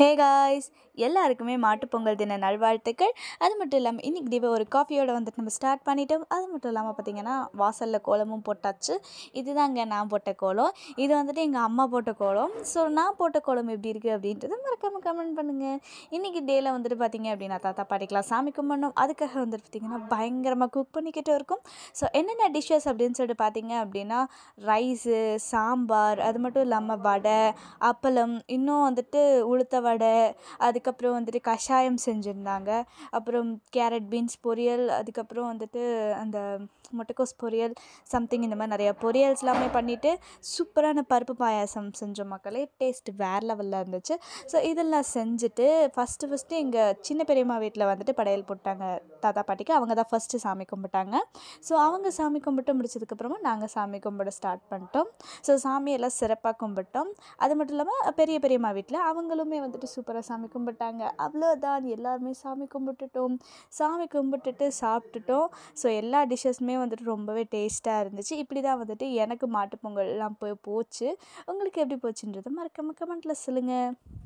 hey guys எல்லாருக்குமே மாட்டுப்பொங்கல் தின நல்வாழ்த்துக்கள் அது மட்டும் இல்லாமல் இன்றைக்கி தீப ஒரு காஃபியோட வந்துட்டு நம்ம ஸ்டார்ட் பண்ணிட்டோம் அது மட்டும் இல்லாமல் பார்த்திங்கன்னா வாசலில் கோலமும் போட்டாச்சு இதுதாங்க நான் போட்ட கோலம் இது வந்துட்டு எங்கள் அம்மா போட்ட கோலம் ஸோ நான் போட்ட கோலம் எப்படி இருக்குது அப்படின்றது மறக்காமல் கமெண்ட் பண்ணுங்கள் இன்றைக்கி டேயில் வந்துட்டு பார்த்திங்க அப்படின்னா தாத்தா பாட்டிக்கெலாம் சாமி கும்பிடணும் அதுக்காக வந்துட்டு பார்த்திங்கன்னா பயங்கரமாக குக் பண்ணிக்கிட்டு இருக்கும் ஸோ என்னென்ன டிஷ்ஷஸ் அப்படின்னு சொல்லிட்டு பார்த்தீங்க அப்படின்னா ரைஸு சாம்பார் அது மட்டும் இல்லாமல் வடை அப்பளம் இன்னும் வந்துட்டு உளுத்த வடை அதுக்கப்புறம் வந்துட்டு கஷாயம் செஞ்சுருந்தாங்க அப்புறம் கேரட் பீன்ஸ் பொரியல் அதுக்கப்புறம் வந்துட்டு அந்த முட்டைக்கோஸ் பொரியல் சம்திங் இந்த மாதிரி நிறையா பொரியல்ஸ் எல்லாமே பண்ணிவிட்டு சூப்பரான பருப்பு பாயாசம் செஞ்சோம் மக்களே டேஸ்ட் வேறு லெவலில் இருந்துச்சு ஸோ இதெல்லாம் செஞ்சுட்டு ஃபஸ்ட்டு ஃபஸ்ட்டு எங்கள் சின்ன பெரியம்மா வீட்டில் வந்துட்டு படையல் போட்டாங்க தாத்தா பாட்டிக்கு அவங்க தான் ஃபஸ்ட்டு சாமி கும்பிட்டாங்க ஸோ அவங்க சாமி கும்பிட்டு முடிச்சதுக்கப்புறமா நாங்கள் சாமி கும்பிட ஸ்டார்ட் பண்ணிட்டோம் ஸோ சாமியெல்லாம் சிறப்பாக கும்பிட்டோம் அது மட்டும் இல்லாமல் பெரிய பெரியம்மா வீட்டில் அவங்களுமே வந்துட்டு சூப்பராக சாமி கும்பிட்டாங்க அவ்வளோதான் எல்லாருமே சாமி கும்பிட்டுட்டோம் சாமி கும்பிட்டுட்டு சாப்பிட்டுட்டோம் ஸோ எல்லா டிஷ்ஷஸுமே வந்துட்டு ரொம்பவே டேஸ்ட்டாக இருந்துச்சு இப்படி தான் வந்துட்டு எனக்கு மாட்டுப்பொங்கல்லாம் போய் போச்சு உங்களுக்கு எப்படி போச்சுன்றது மறக்காம கமெண்ட்டில் சொல்லுங்கள்